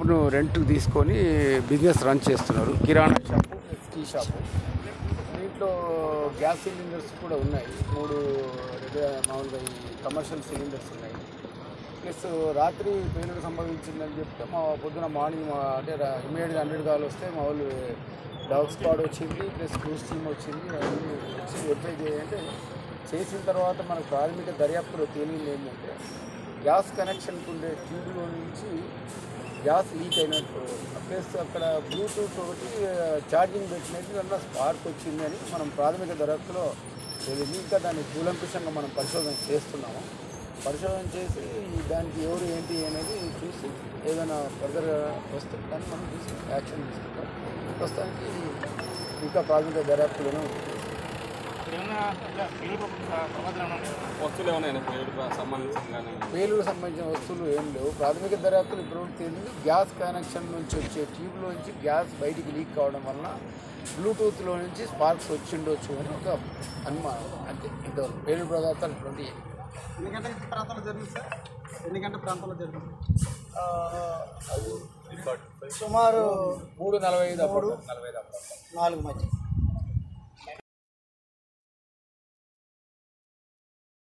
షాపును రెంట్కి తీసుకొని business run చేస్తున్నారు కిరాణా షాపు టీ షాపు దీంట్లో గ్యాస్ సిలిండర్స్ కూడా ఉన్నాయి మూడు రెగ్యులర్ మామూలుగా ఈ కమర్షియల్ సిలిండర్స్ ఉన్నాయి ప్లస్ రాత్రి పేలుడు సంభవించిందని చెప్తే మా పొద్దున మార్నింగ్ మా అంటే ఇమీడియట్గా హండ్రెడ్ కాల్ వస్తే మా వాళ్ళు డాగ్ స్క్వాడ్ వచ్చింది ప్లస్ క్రూస్ టీమ్ వచ్చింది అవన్నీ వచ్చి వెరిఫై చేయాలంటే చేసిన తర్వాత మనకు ప్రాథమిక దర్యాప్తులో తేలింది ఏంటంటే గ్యాస్ కనెక్షన్కి ఉండే ట్యూబ్లో నుంచి గ్యాస్ లీక్ అయినట్టు ప్లస్ అక్కడ బ్లూటూత్ ఒకటి ఛార్జింగ్ పెట్టినట్టు అన్న స్పార్క్ వచ్చిందని మనం ప్రాథమిక దర్యాప్తులో తెలియదు ఇంకా దాన్ని కూలంకుషంగా మనం పరిశోధన చేస్తున్నాము పరిశోధన చేసి దానికి ఎవరు ఏంటి అనేది చూసి ఏదైనా ఫర్దర్గా వస్తే దాన్ని మనం చూసి యాక్షన్ తీసుకుంటాం ప్రస్తుతానికి ఇంకా ప్రాథమిక దర్యాప్తులోనే ఉంది వస్తువులు ఏమైనా పేరుకు సంబంధించిన కానీ పేలుడు సంబంధించిన వస్తువులు ఏం లేవు ప్రాథమిక దర్యాప్తులు ఇప్పటివరకు తేలింది గ్యాస్ కనెక్షన్ నుంచి వచ్చే ట్యూబ్లో నుంచి గ్యాస్ బయటికి లీక్ కావడం వలన బ్లూటూత్లో నుంచి స్పార్క్స్ వచ్చిండొచ్చు అని ఒక అనుమానం అంతే ఇంతవరకు పేలుడు పదార్థాలు ఇటువంటి ఎన్ని గంటల ప్రాంతంలో జరిగింది సార్ ఎన్ని గంటల ప్రాంతంలో జరిగింది సుమారు మూడు నలభై ఐదు అప్పుడు నలభై ఐదు అప్పుడు నాలుగు మధ్య